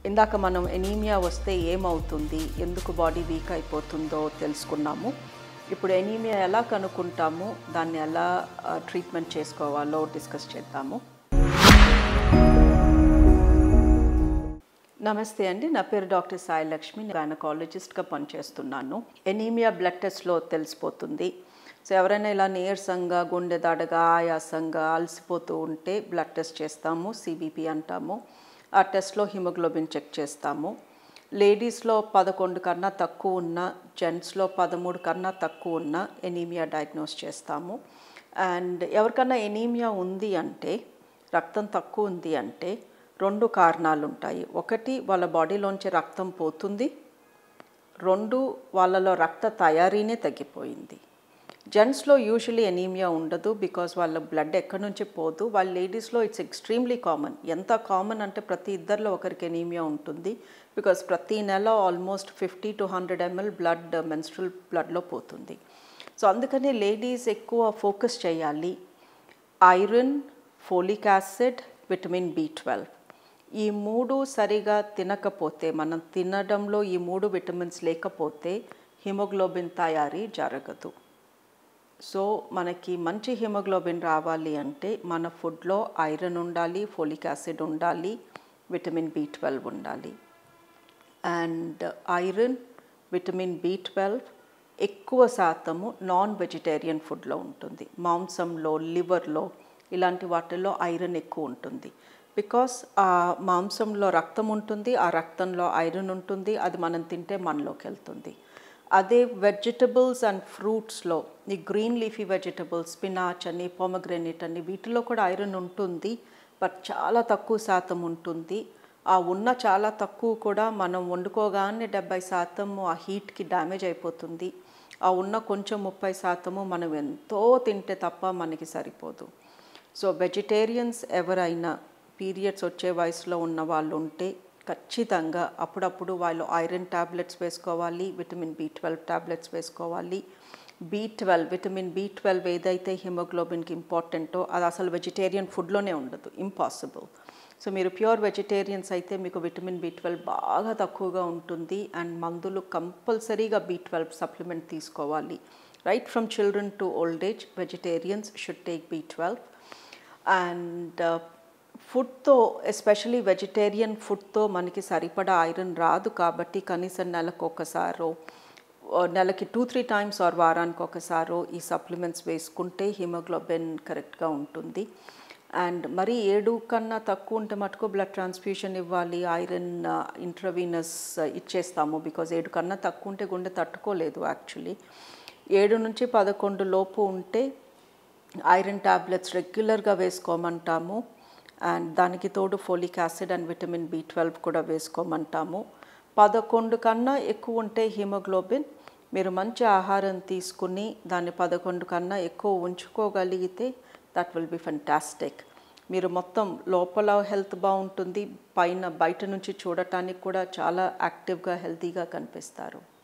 ఇందాక మనం ఎనీమియా వస్తే ఏమవుతుంది ఎందుకు బాడీ వీక్ అయిపోతుందో తెలుసుకున్నాము ఇప్పుడు ఎనీమియా ఎలా కనుక్కుంటాము దాన్ని ఎలా ట్రీట్మెంట్ చేసుకోవాలో డిస్కస్ చేద్దాము నమస్తే అండి నా పేరు డాక్టర్ సాయి లక్ష్మి గైనకాలజిస్ట్గా పనిచేస్తున్నాను ఎనీమియా బ్లడ్ టెస్ట్లో తెలిసిపోతుంది సో ఎవరైనా ఇలా నీరసంగా గుండె దాడగా ఆయాసంగా అలసిపోతూ ఉంటే బ్లడ్ టెస్ట్ చేస్తాము సిబిపి అంటాము ఆ టెస్ట్లో హిమోగ్లోబిన్ చెక్ చేస్తాము లేడీస్లో పదకొండు కన్నా తక్కువ ఉన్న జెంట్స్లో పదమూడు కన్నా తక్కువ ఉన్న ఎనీమియా డయాగ్నోస్ చేస్తాము అండ్ ఎవరికన్నా ఎనీమియా ఉంది అంటే రక్తం తక్కువ ఉంది అంటే రెండు కారణాలు ఉంటాయి ఒకటి వాళ్ళ బాడీలోంచి రక్తం పోతుంది రెండు వాళ్ళలో రక్త తయారీనే తగ్గిపోయింది జెంట్స్లో యూజువలీ ఎనీమియా ఉండదు బికాస్ వాళ్ళ బ్లడ్ ఎక్కడి నుంచి పోదు వాళ్ళ లేడీస్లో ఇట్స్ ఎక్స్ట్రీమ్లీ కామన్ ఎంత కామన్ అంటే ప్రతి ఇద్దరిలో ఒకరికి ఎనీమియా ఉంటుంది బికాస్ ప్రతి నెల almost fifty to hundred ML blood menstrual బ్లడ్లో పోతుంది సో అందుకని లేడీస్ ఎక్కువ ఫోకస్ చేయాలి iron folic acid vitamin B twelve ఈ మూడు సరిగా తినకపోతే మనం తినడంలో ఈ మూడు విటమిన్స్ లేకపోతే హిమోగ్లోబిన్ తయారీ జరగదు సో మనకి మంచి హిమోగ్లోబిన్ రావాలి అంటే మన ఫుడ్లో ఐరన్ ఉండాలి ఫోలిక్ యాసిడ్ ఉండాలి విటమిన్ బి ట్వెల్వ్ ఉండాలి and iron vitamin B twelve ఎక్కువ శాతము నాన్ వెజిటేరియన్ ఫుడ్లో ఉంటుంది మాంసంలో లివర్లో ఇలాంటి వాటిల్లో ఐరన్ ఎక్కువ ఉంటుంది బికాస్ ఆ మాంసంలో రక్తం ఉంటుంది ఆ రక్తంలో ఐరన్ ఉంటుంది అది మనం తింటే మనలోకి వెళ్తుంది అదే వెజిటబుల్స్ అండ్ ఫ్రూట్స్లో ఈ గ్రీన్ లీఫీ వెజిటబుల్స్ స్పినాచ్ అని పొమగ్రెనేట్ అని వీటిలో కూడా ఐరన్ ఉంటుంది బట్ చాలా తక్కువ శాతం ఉంటుంది ఆ ఉన్న చాలా తక్కువ కూడా మనం వండుకోగానే డెబ్బై శాతము ఆ హీట్కి డ్యామేజ్ అయిపోతుంది ఆ ఉన్న కొంచెం ముప్పై శాతము మనం ఎంతో తింటే తప్ప మనకి సరిపోదు సో వెజిటేరియన్స్ ఎవరైనా పీరియడ్స్ వచ్చే వయసులో ఉన్న వాళ్ళు ఉంటే ఖచ్చితంగా అప్పుడప్పుడు వాళ్ళు ఐరన్ ట్యాబ్లెట్స్ వేసుకోవాలి విటమిన్ బి ట్వెల్వ్ ట్యాబ్లెట్స్ వేసుకోవాలి B twelve vitamin B twelve ఏదైతే హిమోగ్లోబిన్కి ఇంపార్టెంటో అది అసలు వెజిటేరియన్ ఫుడ్లోనే ఉండదు ఇంపాసిబుల్ సో మీరు ప్యూర్ వెజిటేరియన్స్ అయితే మీకు విటమిన్ బి ట్వెల్వ్ బాగా తక్కువగా ఉంటుంది అండ్ మందులు కంపల్సరీగా బి ట్వెల్వ్ సప్లిమెంట్ తీసుకోవాలి right from children to old age vegetarians should take B twelve and ఫుడ్తో ఎస్పెషలీ వెజిటేరియన్ ఫుడ్తో మనకి సరిపడా ఐరన్ రాదు కాబట్టి కనీసం నెలకు ఒకసారో నెలకి టూ త్రీ టైమ్స్ ఆర్ వారానికి ఒకసారో ఈ సప్లిమెంట్స్ వేసుకుంటే హిమోగ్లోబిన్ కరెక్ట్గా ఉంటుంది అండ్ మరి ఏడు కన్నా తక్కువ ఉంటే మటుకు బ్లడ్ ట్రాన్స్ఫ్యూషన్ ఇవ్వాలి ఐరన్ ఇంట్రవీనస్ ఇచ్చేస్తాము బికాజ్ ఏడు కన్నా తక్కువ ఉంటే గుండె తట్టుకోలేదు యాక్చువల్లీ ఏడు నుంచి పదకొండు లోపు ఉంటే ఐరన్ ట్యాబ్లెట్స్ రెగ్యులర్గా వేసుకోమంటాము అండ్ దానికి తోడు folic acid and vitamin B twelve కూడా వేసుకోమంటాము పదకొండు కన్నా ఎక్కువ ఉంటే హిమోగ్లోబిన్ మీరు మంచి ఆహారం తీసుకుని దాన్ని పదకొండు కన్నా ఎక్కువ ఉంచుకోగలిగితే దట్ విల్ బి ఫంటాస్టిక్ మీరు మొత్తం లోపల హెల్త్ బాగుంటుంది పైన బయట నుంచి చూడటానికి కూడా చాలా యాక్టివ్గా హెల్తీగా కనిపిస్తారు